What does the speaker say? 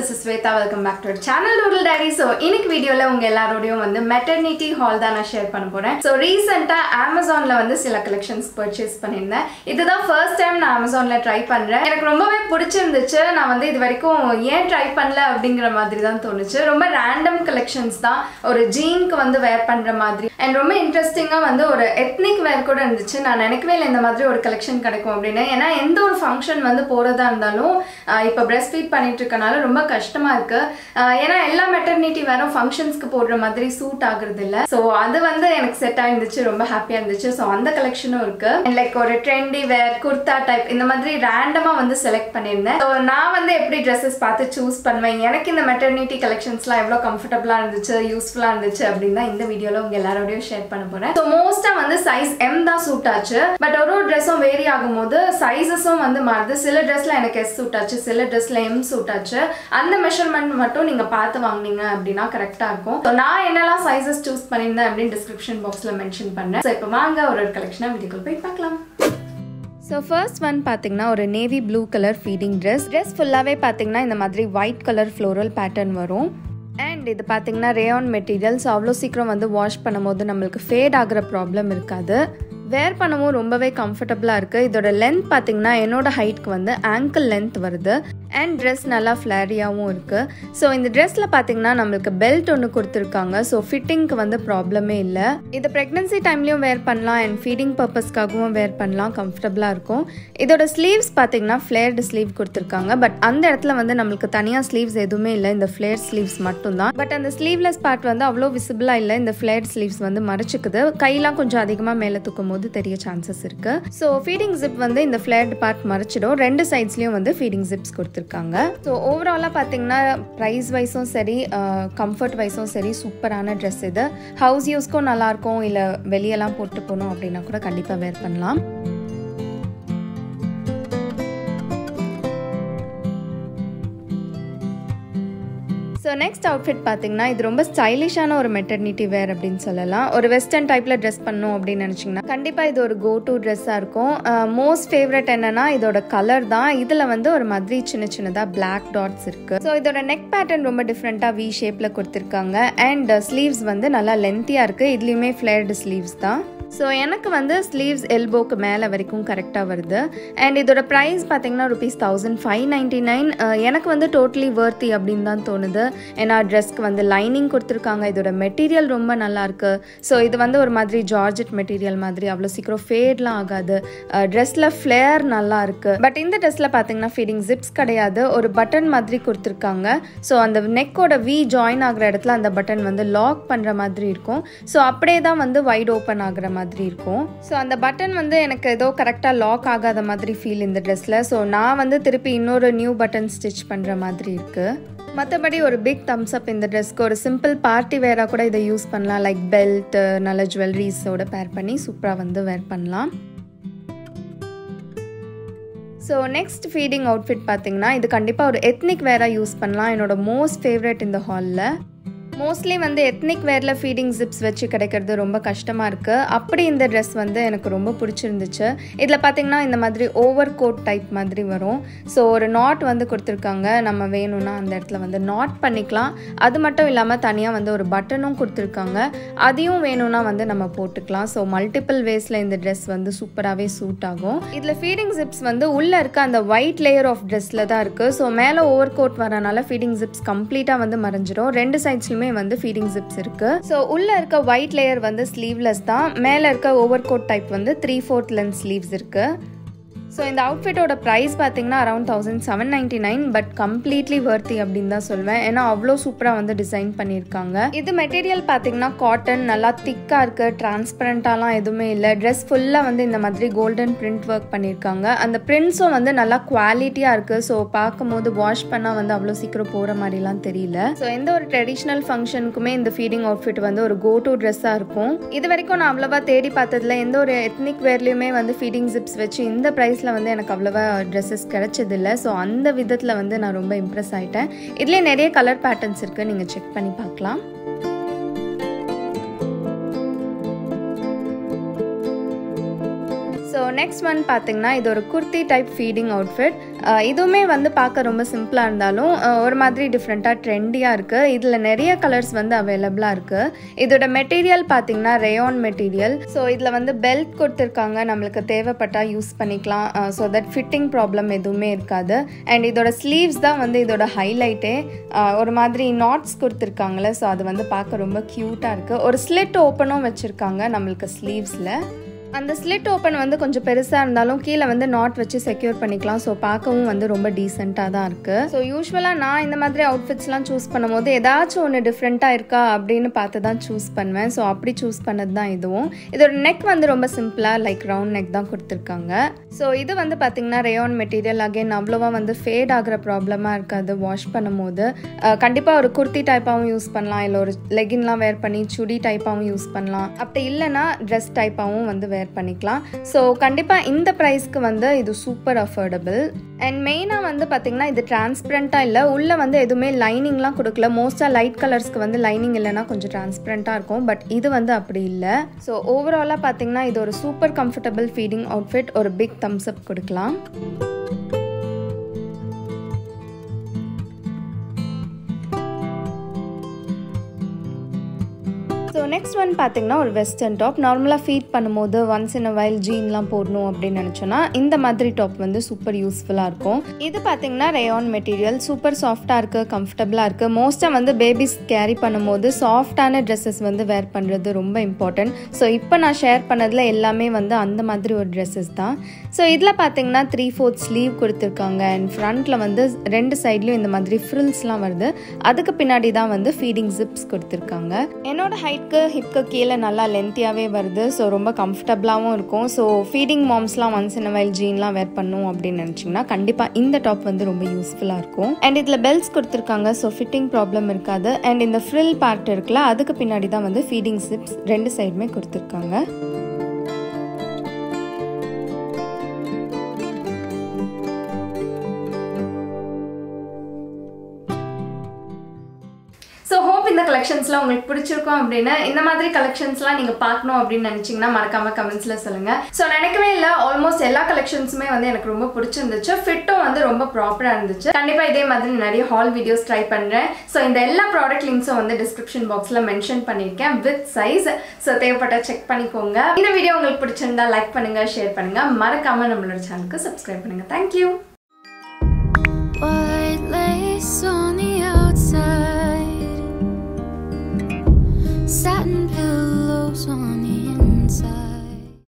this is Shweta welcome back to channel doodle diary so இன்னைக்கு வீடியோவில் உங்கள் எல்லாரோடையும் வந்து மெட்டர்னிட்டி ஹால் தான் நான் ஷேர் பண்ண போகிறேன் ஸோ ரீசெண்டாக அமேசானில் வந்து சில கலெக்ஷன்ஸ் பர்ச்சேஸ் பண்ணியிருந்தேன் இதுதான் ஃபர்ஸ்ட் டைம் நான் அமேசானில் ட்ரை பண்ணுறேன் எனக்கு ரொம்பவே பிடிச்சிருந்துச்சு நான் வந்து இது வரைக்கும் ஏன் ட்ரை பண்ணல அப்படிங்கிற மாதிரி தான் தோணுச்சு ரொம்ப ரேண்டம் கலெக்ஷன்ஸ் தான் ஒரு ஜீனுக்கு வந்து வேர் பண்ணுற மாதிரி அண்ட் ரொம்ப இன்ட்ரெஸ்டிங்காக வந்து ஒரு எத்னிக் வேர் கூட இருந்துச்சு நான் நினைக்கவே இல்லை இந்த மாதிரி ஒரு கலெக்ஷன் கிடைக்கும் அப்படின்னு ஏன்னா எந்த ஒரு ஃபங்க்ஷன் வந்து போகிறதா இருந்தாலும் ஆஹ் இப்போ பிரஸ்ட் ஃபீட் பண்ணிட்டு இருக்கனால ரொம்ப கஷ்டமாக இருக்குது ஏன்னா எல்லா மெட்டர்னிட்டி வேறும் ஃபங்க்ஷன்ஸ்க்கு போடுற மாதிரி சூட் ஆகுறது இல்லை ஸோ அது வந்து எனக்கு செட் ஆயிருந்துச்சு ரொம்ப ஹாப்பியாக இருந்துச்சு ஸோ அந்த கலெக்ஷனும் இருக்கு அண்ட் லைக் ஒரு ட்ரெண்டி வேர் குர்தா டைப் இந்த மாதிரி ரேண்டமாக வந்து செலக்ட் பண்ணியிருந்தேன் ஸோ நான் வந்து எப்படி ட்ரெஸ்ஸஸ் பார்த்து சூஸ் பண்ணுவேன் எனக்கு இந்த மெட்டர்னிட்டி கலெக்ஷன்ஸ்லாம் எவ்வளோ கம்ஃபர்டபுளாக இருந்துச்சு யூஸ்ஃபுல்லாக இருந்துச்சு அப்படின்னு தான் இந்த வீடியோவில் உங்கள் எல்லாரோடையும் ஷேர் பண்ண போகிறேன் ஸோ மோஸ்ட்டாக வந்து சைஸ் எம் தான் சூட் ஆச்சு பட் ஒரு ஒரு ட்ரெஸ்ஸும் வேரி ஆகும்போது சைஸஸும் வந்து மாறுது சில ட்ரெஸ்ல எனக்கு எஸ் சூட் ஆச்சு சில ட்ரெஸ்ல எம் சூட் ஆச்சு அந்த மெஷர்மெண்ட் மட்டும் நீங்க பார்த்து வாங்குனீங்க அப்படின்னா கரெக்டா இருக்கும் ஸோ நான் என்னெல்லாம் சைஸஸ் சூஸ் பண்ணியிருந்தேன் அப்படின்னு டிஸ்கிரிப்ஷன் பாக்ஸ்ல மென்ஷன் பண்ணேன் ஸோ இப்போ வாங்க ஒரு ஒரு கலெக்ஷனாக வீடியோக்குள் போய் பார்க்கலாம் ஸோ ஃபர்ஸ்ட் ஒன் பார்த்தீங்கன்னா ஒரு navy blue colour feeding dress dress ஃபுல்லாகவே பார்த்தீங்கன்னா இந்த மாதிரி ஒயிட் கலர் ஃப்ளோரல் பேட்டர்ன் வரும் அண்ட் இது பார்த்தீங்கன்னா ரேயான் மெட்டீரியல் ஸோ அவ்வளோ சீக்கிரம் வந்து வாஷ் பண்ணும்போது நம்மளுக்கு ஃபேட் ஆகிற ப்ராப்ளம் இருக்காது வேர் பண்ணவும் ரொம்பவே கம்ஃபர்டபுளாக இருக்குது இதோட லென்த் பார்த்தீங்கன்னா என்னோட ஹைட்க்கு வந்து ஆங்கிள் லென்த் வருது அண்ட் ட்ரெஸ் நல்லா ஃப்ளாரியாகவும் இருக்குது ஸோ இந்த ட்ரெஸ்ஸில் பார்த்தீங்கன்னா நம்மளுக்கு பெல்ட் ஒன்று கொடுத்துருக்காங்க ஸோ ஃபிட்டிங்க்கு வந்து ப்ராப்ளமே இல்லை இது ப்ரெக்னன்சி டைம்லேயும் வேர் பண்ணலாம் அண்ட் ஃபீடிங் பர்பஸ்க்காகவும் வேர் பண்ணலாம் கம்ஃபர்டபுளாக இருக்கும் இதோட ஸ்லீவ்ஸ் பார்த்தீங்கன்னா ஃப்ளேர்டு ஸ்லீவ் கொடுத்துருக்காங்க பட் அந்த இடத்துல வந்து நம்மளுக்கு தனியாக ஸ்லீவ்ஸ் எதுவுமே இல்லை இந்த ஃப்ளேர் ஸ்லீவ்ஸ் மட்டும்தான் பட் அந்த ஸ்லீவ்லெஸ் பார்ட் வந்து அவ்வளோ விசிபிளாக இல்லை இந்த ஃப்ளேர் ஸ்லீவ்ஸ் வந்து மறைச்சிக்குது கையெல்லாம் கொஞ்சம் அதிகமாக மேலே தூக்கும் போது தெரிய சான்சஸ் இருக்கு ஸோ ஃபீடிங் ஜிப் வந்து இந்த ஃப்ளேர்டு பார்ட் மறைச்சிடும் ரெண்டு சைட்ஸ்லையும் வந்து ஃபீடிங் ஜிப்ஸ் கொடுத்துருக்காங்க ஸோ ஓவராலாக பார்த்தீங்கன்னா ப்ரைஸ் வைஸும் சரி கம்ஃபர்ட் வைஸும் சரி சூப்பரான ட்ரெஸ் இது ஹவுஸ் யூஸ்க்கும் நல்லாயிருக்கும் இல்லை வெளியெல்லாம் போட்டு போகணும் அப்படின்னா கூட கண்டிப்பாக வேர் பண்ணலாம் ஸோ நெக்ஸ்ட் அவுட்ஃபிட் பார்த்தீங்கன்னா இது ரொம்ப ஸ்டைலிஷான ஒரு மெட்டர்னிட்டி வேர் அப்படின்னு சொல்லலாம் ஒரு வெஸ்டர்ன் டைப்பில் ட்ரெஸ் பண்ணும் அப்படின்னு நினச்சிங்கன்னா கண்டிப்பாக இது ஒரு கோ டு ட்ரெஸ்ஸாக இருக்கும் மோஸ்ட் ஃபேவரட் என்னன்னா இதோட கலர் தான் இதில் வந்து ஒரு மாதிரி சின்ன சின்னதாக பிளாக் டாட்ஸ் இருக்குது ஸோ இதோட நெக் பேட்டர்ன் ரொம்ப டிஃப்ரெண்ட்டாக வி ஷேப்பில் கொடுத்துருக்காங்க அண்ட் ஸ்லீவ்ஸ் வந்து நல்லா லென்த்தியாக இருக்குது இதுலேயுமே ஃப்ளேர்டு ஸ்லீவ்ஸ் தான் ஸோ எனக்கு வந்து ஸ்லீவ்ஸ் எல்போக்கு மேலே வரைக்கும் கரெக்டாக வருது அண்ட் இதோட ப்ரைஸ் பார்த்தீங்கன்னா rupees thousand five ninety nine எனக்கு வந்து டோட்டலி வர்த்தி அப்படின்னு தான் தோணுது ஏன்னா ட்ரெஸ்க்கு வந்து லைனிங் கொடுத்துருக்காங்க இதோட மெட்டீரியல் ரொம்ப நல்லா இருக்கு ஸோ இது வந்து ஒரு மாதிரி ஜார்ஜெட் மெட்டீரியல் மாதிரி அவ்வளோ சீக்கிரம் ஃபேட்லாம் ஆகாது ட்ரெஸ்ஸில் ஃப்ளேர் நல்லா இருக்கு பட் இந்த ட்ரெஸ்ஸில் பார்த்தீங்கன்னா ஃபீடிங் ஜிப்ஸ் கிடையாது ஒரு பட்டன் மாதிரி கொடுத்துருக்காங்க ஸோ அந்த நெக்கோட வி ஜாயின் ஆகிற இடத்துல அந்த பட்டன் வந்து லாக் பண்ணுற மாதிரி இருக்கும் ஸோ அப்படியே தான் வந்து வைட் ஓப்பன் ஆகிற மாதிரி இருக்கும் ஸோ அந்த பட்டன் வந்து எனக்கு ஏதோ கரெக்டாக லாக் ஆகாத மாதிரி ஃபீல் இந்த ட்ரெஸ்ஸில் ஸோ நான் வந்து திருப்பி இன்னொரு நியூ பட்டன் ஸ்டிச் பண்ணுற மாதிரி இருக்குது மற்றபடி ஒரு பிக் தம்ஸ் அப் இந்த ட்ரெஸ்க்கு ஒரு சிம்பிள் பார்ட்டி வேராக கூட இதை யூஸ் பண்ணலாம் லைக் பெல்ட் நல்ல ஜுவல்லரிஸோட பேர் பண்ணி சூப்பராக வந்து வேர் பண்ணலாம் ஸோ நெக்ஸ்ட் ஃபீடிங் அவுட்ஃபிட் பார்த்தீங்கன்னா இது கண்டிப்பாக ஒரு எத்னிக் வேராக யூஸ் பண்ணலாம் என்னோட மோஸ்ட் ஃபேவரட் இந்த ஹாலில் மோஸ்ட்லி வந்து எத்னிக் வேரில் ஃபீடிங் ஜிப்ஸ் வச்சு கிடைக்கிறது ரொம்ப கஷ்டமாக இருக்குது அப்படி இந்த ட்ரெஸ் வந்து எனக்கு ரொம்ப பிடிச்சிருந்துச்சு இதில் பார்த்தீங்கன்னா இந்த மாதிரி ஓவர் கோட் டைப் மாதிரி வரும் ஸோ ஒரு நாட் வந்து கொடுத்துருக்காங்க நம்ம வேணும்னா அந்த இடத்துல வந்து நாட் பண்ணிக்கலாம் அது மட்டும் இல்லாமல் தனியாக வந்து ஒரு பட்டனும் கொடுத்துருக்காங்க அதையும் வேணும்னா வந்து நம்ம போட்டுக்கலாம் ஸோ மல்டிபிள் வேஸில் இந்த ட்ரெஸ் வந்து சூப்பராகவே சூட் ஆகும் இதில் ஃபீடிங் ஜிப்ஸ் வந்து உள்ளே இருக்க அந்த ஒயிட் லேயர் ஆஃப் ட்ரெஸ்ஸில் தான் இருக்குது ஸோ மேலே ஓவர் கோட் வரனால ஃபீடிங் ஜிப்ஸ் கம்ப்ளீட்டாக வந்து மறைஞ்சிரும் ரெண்டு சைட்ஸ்லையுமே வந்து ஃபீடிங் ஜிப்ஸ் இருக்கு ஸோ உள்ள இருக்க ஒயிட் லேயர் வந்து ஸ்லீவ்லெஸ் தான் மேலே இருக்க ஓவர் கோட் டைப் வந்து த்ரீ ஃபோர்த் லென்த் ஸ்லீவ்ஸ் இருக்கு ஸோ இந்த அவுட்ஃபிட்டோட ப்ரைஸ் பார்த்தீங்கன்னா around thousand seven ninety nine but completely worthy அப்படின்னு தான் சொல்வேன் ஏன்னா அவ்வளோ சூப்பராக வந்து டிசைன் பண்ணியிருக்காங்க இது மெட்டீரியல் பார்த்தீங்கன்னா காட்டன் நல்லா திக்காக இருக்குது டிரான்ஸ்பரண்ட்டாலாம் எதுவுமே இல்லை ட்ரெஸ் ஃபுல்லாக வந்து இந்த மாதிரி கோல்டன் பிரிண்ட் ஒர்க் பண்ணியிருக்காங்க அந்த பிரிண்ட்ஸும் வந்து நல்லா குவாலிட்டியாக இருக்குது ஸோ பார்க்கும்போது வாஷ் பண்ணால் வந்து அவ்வளோ சீக்கிரம் போகிற மாதிரிலாம் தெரியல ஸோ எந்த ஒரு ட்ரெடிஷ்னல் ஃபங்க்ஷனுக்குமே இந்த ஃபீடிங் அவுட்ஃபிட் வந்து ஒரு கோ டு ட்ரெஸ்ஸாக இருக்கும் இது வரைக்கும் நான் அவ்வளோவா தேடி பார்த்ததுல எந்த ஒரு எத்னிக் வேர்லேயுமே வந்து ஃபீடிங் ஜிப்ஸ் வச்சு இந்த ப்ரைஸில் வந்து எனக்கு அவ்வளோவா ட்ரெஸ்ஸஸ் கிடைச்சதில்ல ஸோ அந்த விதத்தில் வந்து நான் ரொம்ப இம்ப்ரெஸ் ஆகிட்டேன் இதுலேயே நிறைய கலர் பேட்டர்ன்ஸ் இருக்குது நீங்கள் செக் பண்ணி பார்க்கலாம் ஸோ நெக்ஸ்ட் ஒன் பார்த்தீங்கன்னா இது ஒரு குர்த்தி டைப் ஃபீடிங் அவுட்ஃபிட் அஹ் இதுவுமே வந்து பார்க்க ரொம்ப சிம்பிளாக இருந்தாலும் அஹ் ஒரு மாதிரி டிஃப்ரெண்ட்டாக ட்ரெண்டியாக இருக்குது இதில் நிறைய கலர்ஸ் வந்து அவைலபிளாக இருக்குது இதோட மெட்டீரியல் பார்த்தீங்கன்னா ரேயான் மெட்டீரியல் ஸோ இதில் வந்து பெல்ட் கொடுத்துருக்காங்க நம்மளுக்கு தேவைப்பட்டால் யூஸ் பண்ணிக்கலாம் ஸோ தட் ஃபிட்டிங் ப்ராப்ளம் எதுவுமே இருக்காது அண்ட் இதோட ஸ்லீவ்ஸ் தான் வந்து இதோட ஹைலைட்டே ஒரு மாதிரி நாட்ஸ் கொடுத்துருக்காங்களே ஸோ அது வந்து பார்க்க ரொம்ப க்யூட்டாக இருக்குது ஒரு ஸ்லிட் ஓப்பனும் வச்சுருக்காங்க நம்மளுக்கு ஸ்லீவ்ஸில் அந்த ஸ்லிட் ஓப்பன் வந்து கொஞ்சம் பெருசாக இருந்தாலும் கீழே வந்து நாட் வச்சு செக்யூர் பண்ணிக்கலாம் ஸோ பார்க்கவும் வந்து ரொம்ப டீசெண்டாக தான் இருக்குது ஸோ யூஸ்வலாக நான் இந்த மாதிரி அவுட்ஃபிட்ஸ்லாம் சூஸ் பண்ணும்போது ஏதாச்சும் ஒன்று டிஃப்ரெண்ட்டாக இருக்கா அப்படின்னு பார்த்து தான் சூஸ் பண்ணுவேன் ஸோ அப்படி சூஸ் பண்ணது தான் இதுவும் இதோட நெக் வந்து ரொம்ப சிம்பிளாக லைக் ரவுண்ட் நெக் தான் கொடுத்துருக்காங்க ஸோ இது வந்து பார்த்திங்கன்னா ரேயான் மெட்டீரியல் அகைன் அவ்வளோவா வந்து ஃபேட் ஆகிற ப்ராப்ளமாக இருக்காது வாஷ் பண்ணும்போது கண்டிப்பாக ஒரு குர்த்தி டைப்பாகவும் யூஸ் பண்ணலாம் இல்லை ஒரு லெகின்லாம் வேர் பண்ணி சுடி டைப்பாகவும் யூஸ் பண்ணலாம் அப்படி இல்லைன்னா ட்ரெஸ் டைப்பாகவும் வந்து வேர் பண்ணிக்கலாம் ஸோ கண்டிப்பாக இந்த ப்ரைஸ்க்கு வந்து இது சூப்பர் அஃபோர்டபுள் அண்ட் மெயினாக வந்து பார்த்திங்கன்னா இது டிரான்ஸ்பரண்ட்டாக இல்லை உள்ளே வந்து எதுவுமே லைனிங்லாம் கொடுக்கல மோஸ்ட்டாக லைட் கலர்ஸ்க்கு வந்து லைனிங் இல்லைன்னா கொஞ்சம் டிரான்ஸ்பரண்ட்டாக இருக்கும் பட் இது வந்து அப்படி இல்லை ஸோ ஓவராலாக பார்த்தீங்கன்னா இது ஒரு சூப்பர் கம்ஃபர்டபுள் ஃபீடிங் அவுட்ஃபிட் ஒரு பிக் தம்ஸ் அப் கொடுக்கலாம் ஸோ நெக்ஸ்ட் ஒன் பார்த்தீங்கன்னா ஒரு வெஸ்டர்ன் டாப் நார்மலாக ஃபீட் பண்ணும்போது ஒன்ஸ் இன் அ வைல் ஜீன்லாம் போடணும் அப்படின்னு நினச்சோன்னா இந்த மாதிரி டாப் வந்து சூப்பர் யூஸ்ஃபுல்லாக இருக்கும் இது பார்த்தீங்கன்னா ரேயான் மெட்டீரியல் சூப்பர் சாஃப்டாக இருக்குது கம்ஃபர்டபுளாக இருக்குது மோஸ்ட்டாக வந்து பேபிஸ் கேரி பண்ணும்போது சாஃப்டான ட்ரெஸ்ஸஸ் வந்து வேர் பண்ணுறது ரொம்ப இம்பார்ட்டன்ட் ஸோ இப்போ நான் ஷேர் பண்ணதில் எல்லாமே வந்து அந்த மாதிரி ஒரு ட்ரெஸ்ஸஸ் தான் ஸோ இதில் பார்த்தீங்கன்னா த்ரீ ஃபோர்த் ஸ்லீவ் கொடுத்துருக்காங்க அண்ட் ஃப்ரண்ட்டில் வந்து ரெண்டு சைட்லையும் இந்த மாதிரி ஃப்ரில்ஸ்லாம் வருது அதுக்கு பின்னாடி தான் வந்து ஃபீடிங் ஜிப்ஸ் கொடுத்துருக்காங்க என்னோட ஹைட்க்கு ஹிப்க்கு கீழே நல்லா லென்த்தியாகவே வருது ஸோ ரொம்ப கம்ஃபர்டபுளாகவும் இருக்கும் ஸோ ஃபீடிங் மாம்ஸ்லாம் ஒன்ஸ் இன் வைல் ஜீன்லாம் வேர் பண்ணும் அப்படின்னு நினச்சிங்கன்னா கண்டிப்பாக இந்த டாப் வந்து ரொம்ப யூஸ்ஃபுல்லாக இருக்கும் அண்ட் இதில் பெல்ட்ஸ் கொடுத்துருக்காங்க ஸோ ஃபிட்டிங் ப்ராப்ளம் இருக்காது அண்ட் இந்த ஃப்ரில் பார்ட் இருக்குல்ல அதுக்கு பின்னாடி தான் வந்து ஃபீடிங் சிப்ஸ் ரெண்டு சைடுமே கொடுத்துருக்காங்க ஸோ ஹோப் இந்த கலெக்ஷன்ஸ்லாம் உங்களுக்கு பிடிச்சிருக்கும் அப்படின்னு இந்த மாதிரி கலெக்ஷன்ஸ்லாம் நீங்கள் பார்க்கணும் அப்படின்னு நினச்சிங்கன்னா மறக்காம கமெண்ட்ஸில் சொல்லுங்கள் ஸோ நினைக்கவே இல்லை ஆல்மோஸ்ட் எல்லா கலெக்ஷன்ஸுமே வந்து எனக்கு ரொம்ப பிடிச்சிருந்துச்சு ஃபிட்டும் வந்து ரொம்ப ப்ராப்பராக இருந்துச்சு கண்டிப்பாக இதே மாதிரி நிறைய ஹால் வீடியோஸ் ட்ரை பண்ணுறேன் ஸோ இந்த எல்லா ப்ராடக்ட் லிங்க்ஸும் வந்து டிஸ்கிரிப்ஷன் பாக்ஸில் மென்ஷன் பண்ணியிருக்கேன் வித் சைஸ் ஸோ தேவைப்பட்ட செக் பண்ணிக்கோங்க இந்த வீடியோ உங்களுக்கு பிடிச்சிருந்தா லைக் பண்ணுங்கள் ஷேர் பண்ணுங்கள் மறக்காமல் நம்மளோட சேனலுக்கு சப்ஸ்கிரைப் பண்ணுங்கள் தேங்க்யூ White lace on